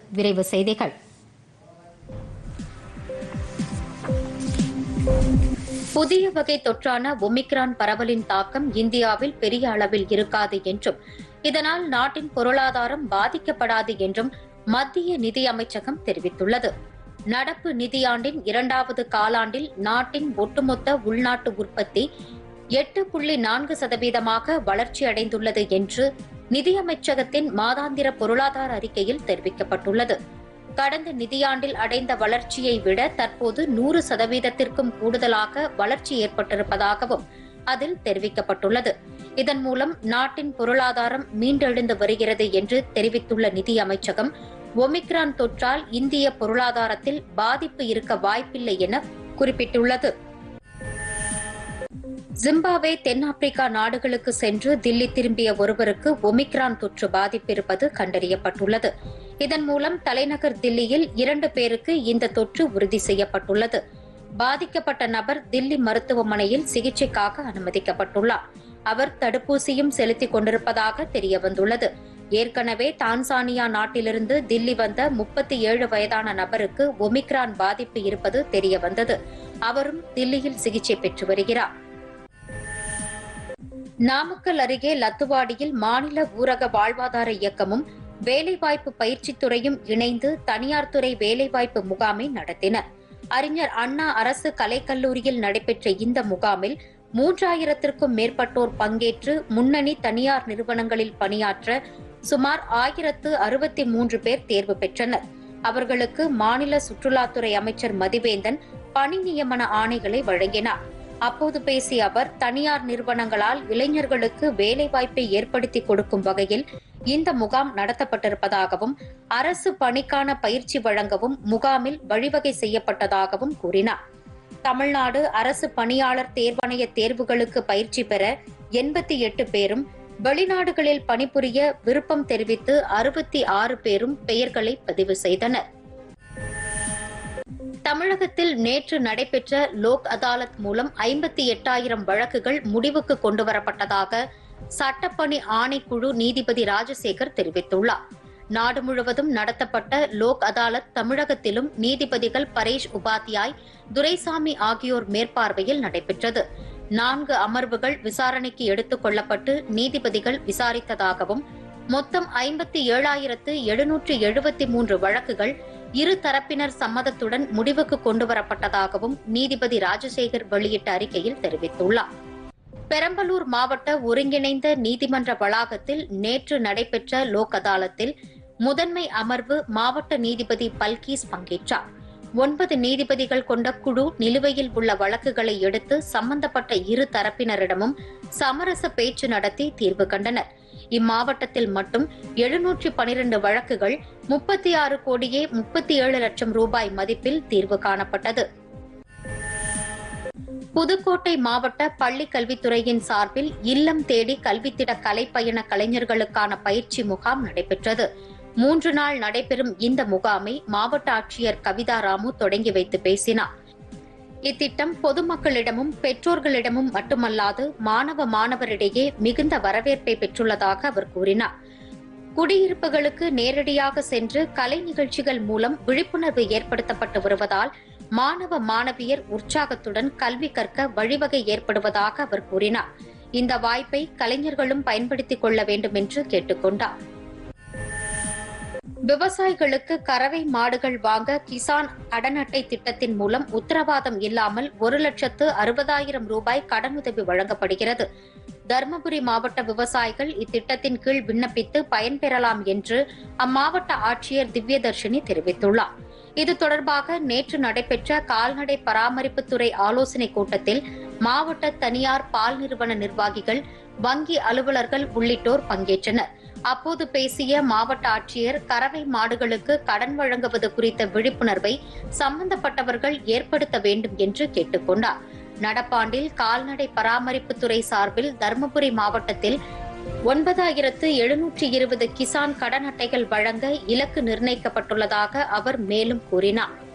விரைவு செய்திகள் புதிய வகை தொற்றான ஒமிக்ரான் பரவலின் தாக்கம் இந்தியாவில் பெரிய அளவில் இருக்காது என்றும் இதனால் நாட்டின் பொருளாதாரம் பாதிக்கப்படாது என்றும் மத்திய நிதி அமைச்சகம் தெரிவித்துள்ளது நடப்பு நிதியாண்டின் இரண்டாவது காலாண்டில் நாட்டின் ஒட்டுமொத்த உள்நாட்டு உற்பத்தி எட்டு புள்ளி நான்கு சதவீதமாக வளர்ச்சியடைந்துள்ளது என்று நிதியமைச்சகத்தின் மாதாந்திர பொருளாதார அறிக்கையில் தெரிவிக்கப்பட்டுள்ளது கடந்த நிதியாண்டில் அடைந்த வளர்ச்சியை விட தற்போது நூறு சதவீதத்திற்கும் கூடுதலாக வளர்ச்சி ஏற்பட்டிருப்பதாகவும் அதில் தெரிவிக்கப்பட்டுள்ளது இதன் மூலம் நாட்டின் பொருளாதாரம் மீண்டெழுந்து வருகிறது என்று தெரிவித்துள்ள நிதி அமைச்சகம் ஒமிக்ரான் தொற்றால் இந்திய பொருளாதாரத்தில் பாதிப்பு இருக்க வாய்ப்பில்லை என குறிப்பிட்டுள்ளது ஜிம்பாப்வே தென்னாப்பிரிக்கா நாடுகளுக்கு சென்று தில்லி திரும்பிய ஒருவருக்கு ஒமிக்ரான் தொற்று பாதிப்பு இருப்பது கண்டறியப்பட்டுள்ளது இதன் மூலம் தலைநகர் தில்லியில் இரண்டு பேருக்கு இந்த தொற்று உறுதி செய்யப்பட்டுள்ளது பாதிக்கப்பட்ட நபர் தில்லி மருத்துவமனையில் சிகிச்சைக்காக அனுமதிக்கப்பட்டுள்ளார் அவர் தடுப்பூசியும் செலுத்திக் கொண்டிருப்பதாக தெரியவந்துள்ளது ஏற்கனவே தான்சானியா நாட்டிலிருந்து தில்லி வந்த முப்பத்தி ஏழு வயதான நபருக்கு ஒமிக்ரான் பாதிப்பு இருப்பது தெரியவந்தது அவரும் தில்லியில் சிகிச்சை பெற்று வருகிறார் நாமக்கல் அருகே லத்துவாடியில் மாநில ஊரக வாழ்வாதார இயக்கமும் வேலைவாய்ப்பு பயிற்சித் துறையும் இணைந்து தனியார் துறை வேலைவாய்ப்பு முகாமை நடத்தின அறிஞர் அண்ணா அரசு கலைக்கல்லூரியில் நடைபெற்ற இந்த முகாமில் மூன்றாயிரத்திற்கும் மேற்பட்டோர் பங்கேற்று முன்னணி தனியார் நிறுவனங்களில் பணியாற்ற சுமார் ஆயிரத்து அறுபத்தி மூன்று பேர் தேர்வு பெற்றனர் அவர்களுக்கு மாநில சுற்றுலாத்துறை அமைச்சர் மதிவேந்தன் பணி நியமன ஆணைகளை வழங்கினார் அப்போது பேசிய அவர் தனியார் நிறுவனங்களால் இளைஞர்களுக்கு வேலைவாய்ப்பை ஏற்படுத்தி கொடுக்கும் வகையில் இந்த முகாம் நடத்தப்பட்டிருப்பதாகவும் அரசு பணிக்கான பயிற்சி வழங்கவும் முகாமில் வழிவகை செய்யப்பட்டதாகவும் கூறினார் தமிழ்நாடு அரசு பணியாளர் தேர்வாணைய தேர்வுகளுக்கு பயிற்சி பெற எண்பத்தி எட்டு பேரும் வெளிநாடுகளில் பணிபுரிய விருப்பம் தெரிவித்து அறுபத்தி ஆறு பேரும் பெயர்களை பதிவு செய்தனர் தமிழகத்தில் நேற்று நடைபெற்ற லோக் அதாலத் மூலம் ஐம்பத்தி எட்டாயிரம் வழக்குகள் முடிவுக்கு கொண்டுவரப்பட்டதாக சட்டப்பணி ஆணைக்குழு நீதிபதி ராஜசேகர் தெரிவித்துள்ளார் நாடு முழுவதும் நடத்தப்பட்ட லோக் அதாலத் தமிழகத்திலும் நீதிபதிகள் பரேஷ் உபாத்யாய் துரைசாமி ஆகியோர் மேற்பார்வையில் நடைபெற்றது நான்கு அமர்வுகள் விசாரணைக்கு எடுத்துக் கொள்ளப்பட்டு நீதிபதிகள் விசாரித்ததாகவும் மொத்தம் ஐம்பத்தி ஏழாயிரத்து எழுநூற்று எழுபத்தி மூன்று வழக்குகள் இரு தரப்பினர் சம்மதத்துடன் முடிவுக்கு கொண்டுவரப்பட்டதாகவும் நீதிபதி ராஜசேகர் வெளியிட்ட அறிக்கையில் தெரிவித்துள்ளார் பெரம்பலூர் மாவட்ட ஒருங்கிணைந்த நீதிமன்ற வளாகத்தில் நேற்று நடைபெற்ற லோக் அதாலத்தில் முதன்மை அமர்வு மாவட்ட நீதிபதி பல்கீஸ் பங்கேற்றார் ஒன்பது நீதிபதிகள் கொண்ட குழு நிலுவையில் உள்ள வழக்குகளை எடுத்து சம்பந்தப்பட்ட இரு தரப்பினரிடமும் சமரச பேச்சு நடத்தி தீர்வு கண்டனர் இம்மாவட்டத்தில் மட்டும் எழுநூற்றி பனிரெண்டு வழக்குகள் முப்பத்தி ஆறு கோடியே முப்பத்தி ஏழு லட்சம் ரூபாய் மதிப்பில் தீர்வு காணப்பட்டது புதுக்கோட்டை மாவட்ட பள்ளி கல்வித்துறையின் சார்பில் இல்லம் தேடி கல்வித்திட கலைப்பயண கலைஞர்களுக்கான பயிற்சி முகாம் நடைபெற்றது மூன்று நாள் நடைபெறும் இந்த முகாமை மாவட்ட ஆட்சியர் கவிதா ராமு தொடங்கி வைத்து பேசினார் இத்திட்டம் பொதுமக்களிடமும் பெற்றோர்களிடமும் மட்டுமல்லாது மாணவ மாணவரிடையே மிகுந்த வரவேற்பை பெற்றுள்ளதாக அவர் கூறினார் குடியிருப்புகளுக்கு நேரடியாக சென்று கலை நிகழ்ச்சிகள் மூலம் விழிப்புணர்வு ஏற்படுத்தப்பட்டு வருவதால் மாணவ மாணவியர் உற்சாகத்துடன் கல்வி கற்க வழிவகை ஏற்படுவதாக அவர் கூறினார் இந்த வாய்ப்பை கலைஞர்களும் பயன்படுத்திக் கொள்ள வேண்டும் என்று கேட்டுக்கொண்டார் விவசாயிகளுக்கு கறவை மாடுகள் வாங்க கிசான் கடன் அட்டை திட்டத்தின் மூலம் உத்தரவாதம் இல்லாமல் ஒரு லட்சத்து அறுபதாயிரம் ரூபாய் கடனுதவி வழங்கப்படுகிறது தருமபுரி மாவட்ட விவசாயிகள் இத்திட்டத்தின் கீழ் விண்ணப்பித்து பயன்பெறலாம் என்று அம்மாவட்ட ஆட்சியர் திவ்யதர்ஷினி தெரிவித்துள்ளார் இது தொடர்பாக நேற்று நடைபெற்ற கால்நடை பராமரிப்புத்துறை ஆலோசனைக் கூட்டத்தில் மாவட்ட தனியார் பால் நிறுவன நிர்வாகிகள் வங்கி அலுவலர்கள் உள்ளிட்டோர் பங்கேற்றனர் அப்போது பேசிய மாவட்ட ஆட்சியர் கறவை மாடுகளுக்கு கடன் வழங்குவது குறித்த விழிப்புணர்வை சம்பந்தப்பட்டவர்கள் ஏற்படுத்த வேண்டும் என்று கேட்டுக்கொண்டார் நடப்பாண்டில் கால்நடை பராமரிப்புத்துறை சார்பில் தருமபுரி மாவட்டத்தில் ஒன்பதாயிரத்து எழுநூற்றி இருபது கிசான் கடன் அட்டைகள் வழங்க இலக்கு நிர்ணயிக்கப்பட்டுள்ளதாக அவர் மேலும் கூறினார்